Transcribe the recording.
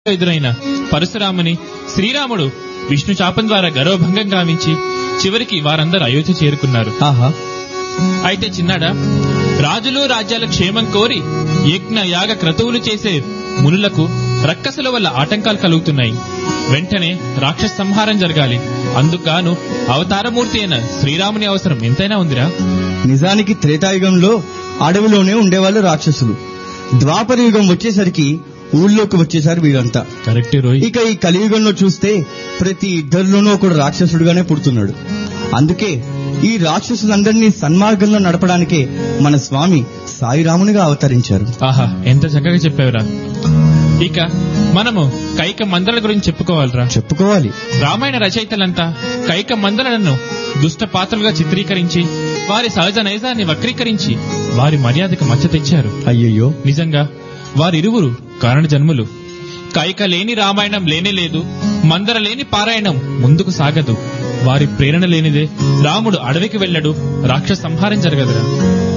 ఎదురైన పరశురాముని శ్రీరాముడు విష్ణు శాపం ద్వారా గర్వభంగం గావించి చివరికి వారందరూ అయోధ్య చేరుకున్నారు ఆహా అయితే చిన్నాడా రాజులు రాజ్యాల క్షేమం కోరి యజ్ఞ యాగ క్రతువులు చేసే మునులకు రక్కసుల వల్ల ఆటంకాలు కలుగుతున్నాయి వెంటనే రాక్షస సంహారం జరగాలి అందుకుగాను అవతారమూర్తి అయిన శ్రీరాముని అవసరం ఎంతైనా ఉందిరా నిజానికి త్రేతాయుగంలో అడవిలోనే ఉండేవాళ్ళు రాక్షసులు ద్వాపర యుగం వచ్చేసరికి ఊళ్ళోకి వచ్చేసారు వీరంతా కరెక్ట్ రోయ్ ఇక ఈ కలియుగంలో చూస్తే ప్రతి ఇద్దరిలోనూ ఒకడు రాక్షసుడుగానే పుడుతున్నాడు అందుకే ఈ రాక్షసులందరినీ సన్మార్గంలో నడపడానికే మన స్వామి సాయిరామునిగా అవతరించారు ఆహా ఎంత చక్కగా చెప్పావురా ఇక మనము కైక మందల గురించి చెప్పుకోవాలిరా చెప్పుకోవాలి రామాయణ రచయితలంతా కైక మందలను దుష్ట పాత్రలుగా చిత్రీకరించి వారి సహజ నైజాన్ని వక్రీకరించి వారి మర్యాదకు మచ్చ తెచ్చారు అయ్యయ్యో నిజంగా వారిరువురు కారణ జన్ములు కైక లేని రామాయణం లేనే లేదు మందర లేని పారాయణం ముందుకు సాగదు వారి ప్రేరణ లేనిదే రాముడు అడవికి వెళ్ళడు రాక్షస సంహారం జరగదురా